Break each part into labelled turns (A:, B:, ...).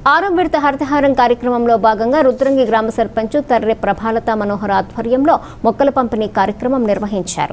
A: ఆరో విడత హరితహారం కార్యక్రమంలో భాగంగా రుద్రంగి గ్రామ సర్పంచ్ తర్రె ప్రభాలత మనోహర్ ఆధ్వర్యంలో మొక్కల పంపిణీ కార్యక్రమం నిర్వహించారు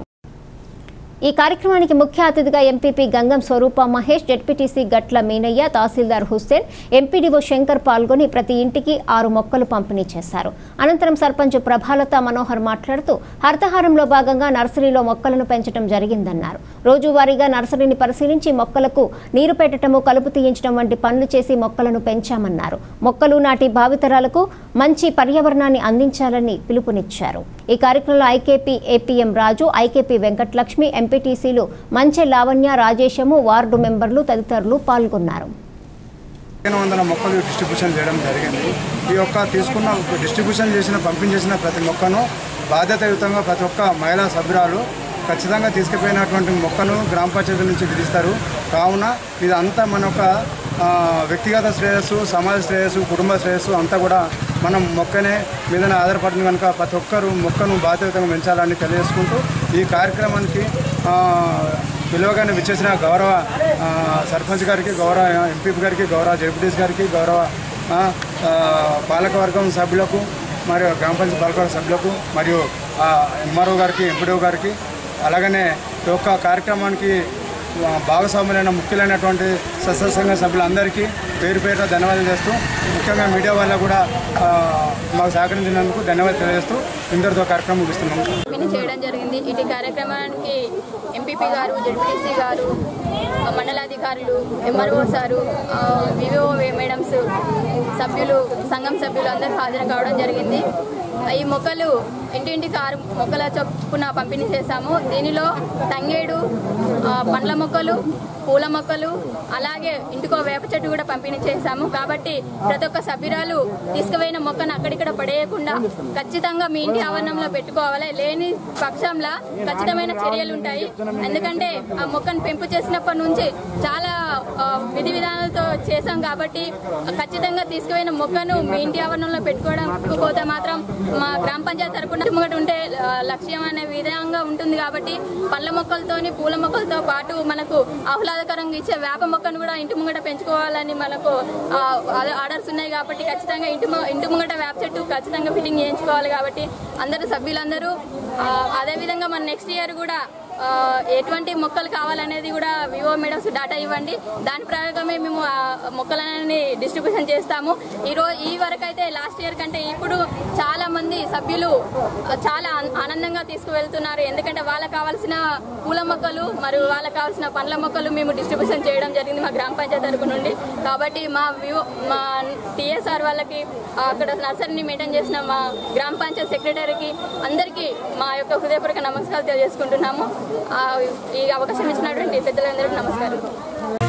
A: ఈ కార్యక్రమానికి ముఖ్య అతిథిగా ఎంపీపీ గంగం స్వరూప మహేష్ జడ్పీటీసీ గట్ల మీనయ్య తహసీల్దార్ హుస్సేన్ ఎంపీడీఓ శంకర్ పాల్గొని ప్రతి ఇంటికి ఆరు మొక్కలు పంపిణీ చేశారు అనంతరం సర్పంచ్ ప్రభాలత మనోహర్ మాట్లాడుతూ హరితహారంలో భాగంగా నర్సరీలో మొక్కలను పెంచడం జరిగిందన్నారు రోజువారీగా నర్సరీని పరిశీలించి మొక్కలకు నీరు పెట్టడము కలుపు తీయించడం వంటి పనులు చేసి మొక్కలను పెంచామన్నారు మొక్కలు నాటి భావితరాలకు మంచి పర్యావరణాన్ని అందించాలని పిలుపునిచ్చారు ఈ కార్యక్రమంలో IKP APM Raju IKP Venkatalakshmi ఎంపీటీసీలు మంచె లావణ్య రాజేశము వార్డు మెంబర్లు తదితరులు పాల్గొన్నారు
B: పదిహేను వందల మొక్కలు డిస్ట్రిబ్యూషన్ చేయడం జరిగింది ఈ యొక్క తీసుకున్న డిస్ట్రిబ్యూషన్ చేసిన పంపిణీ చేసిన ప్రతి మొక్కను బాధ్యతాయుతంగా ప్రతి ఒక్క మహిళా సభ్యురాలు ఖచ్చితంగా తీసుకుపోయినటువంటి మొక్కను గ్రామ పంచాయతీ నుంచి తీస్తారు కావున ఇదంతా మన యొక్క ఆ, వ్యక్తిగత శ్రేయస్సు సమాజ శ్రేయస్సు కుటుంబ శ్రేయస్సు అంతా కూడా మనం మొక్కనే మీదనే ఆధారపడింది కనుక ప్రతి ఒక్కరూ మొక్కను బాధ్యతగా పెంచాలని తెలియజేసుకుంటూ ఈ కార్యక్రమానికి ఆ, పిలువగానే విచ్చేసిన గౌరవ ఆ, సర్పంచ్ గారికి గౌరవ ఎంపీ గారికి గౌరవ జడ్పీటీస్ గారికి గౌరవ ఆ, ఆ, పాలకవర్గం సభ్యులకు మరియు గ్రామ పంచాయతీ పాలకవర్గ సభ్యులకు మరియు ఎంఆర్ఓ గారికి ఎంపీడీఓ గారికి అలాగనే ఈ యొక్క కార్యక్రమానికి ఆ, భాగస్వాములైన ముఖ్యులైనటువంటి సత్సంగ సభ్యులందరికీ పేరు పేరున ధన్యవాదాలు చేస్తూ ముఖ్యంగా మీడియా వాళ్ళకు కూడా ఆ, మాకు సహకరించినందుకు ధన్యవాదాలు తెలియజేస్తూ ఇందరితో కార్యక్రమం ముగిస్తున్నాము
C: పంపిణీ చేయడం జరిగింది ఇటు కార్యక్రమానికి ఎంపీపీ గారు జడ్పీటీసీ గారు ఆ, మండలాధికారులు ఎంఆర్ఓ సారు ఆ, వివో మేడమ్స్ సభ్యులు సంఘం సభ్యులు అందరూ హాజరు కావడం జరిగింది ఈ మొక్కలు ఇంటింటికి ఆరు మొక్కల చొప్పున పంపిణీ చేశాము దీనిలో తంగేడు ఆ, పండ్ల మొక్కలు పూల మొక్కలు అలాగే ఇంటికో వేప చెట్టు కూడా పంపిణీ చేశాము కాబట్టి ప్రతి ఒక్క సభ్యురాలు తీసుకుపోయిన మొక్కను అక్కడిక్కడ పడేయకుండా ఖచ్చితంగా మీ ఇంటి ఆవరణంలో పెట్టుకోవాలి లేని పక్షంలో ఖచ్చితమైన చర్యలు ఉంటాయి ఎందుకంటే ఆ మొక్కను పెంపు చేసినప్పటి నుంచి చాలా ఆ, విధి విధానాలతో చేశాం కాబట్టి ఖచ్చితంగా తీసుకుపోయిన మొక్కను మీ ఇంటి ఆవరణంలో పెట్టుకోవడం పోతే మాత్రం మా గ్రామ పంచాయతీ తరపున ముంగట ఉంటే ఆ, లక్ష్యం అనే విధంగా ఉంటుంది కాబట్టి పళ్ళ మొక్కలతోని పూల మొక్కలతో పాటు మనకు ఆహ్లాదకరంగా ఇచ్చే వేప మొక్కను కూడా ఇంటి ముంగట పెంచుకోవాలని మనకు ఆ, ఆ- ఆర్డర్స్ ఉన్నాయి కాబట్టి ఖచ్చితంగా ఇంటి ము- ఇంటి ముంగట వేప చెట్టు ఖచ్చితంగా ఫిట్టింగ్ చేయించుకోవాలి కాబట్టి అందరూ సభ్యులందరూ ఆ, అదేవిధంగా మన నెక్స్ట్ ఇయర్ కూడా ఆ, ఎటువంటి మొక్కలు కావాలనేది కూడా వివో మేడమ్స్ డాటా ఇవ్వండి దాని ప్రకారమే మేము ఆ మొక్కలన్నీ డిస్ట్రిబ్యూషన్ చేస్తాము ఈ రోజు ఈ వరకు అయితే లాస్ట్ ఇయర్ కంటే ఇప్పుడు చాలా మంది సభ్యులు ఆ, చాలా ఆన్- ఆనందంగా తీసుకువెళ్తున్నారు ఎందుకంటే వాళ్ళకి కావాల్సిన పూల మొక్కలు మరియు వాళ్ళకి కావాల్సిన పండ్ల మొక్కలు మేము డిస్ట్రిబ్యూషన్ చేయడం జరిగింది మా గ్రామ పంచాయతీ తరపు నుండి కాబట్టి మా వివో మా టీఎస్ఆర్ వాళ్ళకి ఆ, అక్కడ నర్సరీని మెయింటైన్ చేసిన మా గ్రామ పంచాయతీ సెక్రటరీకి అందరికీ మా యొక్క హృదయపూర్వక నమస్కారాలు తెలియజేసుకుంటున్నాము ఆ, ఈ అవకాశం ఇచ్చినటువంటి పెద్దలందరికీ నమస్కారం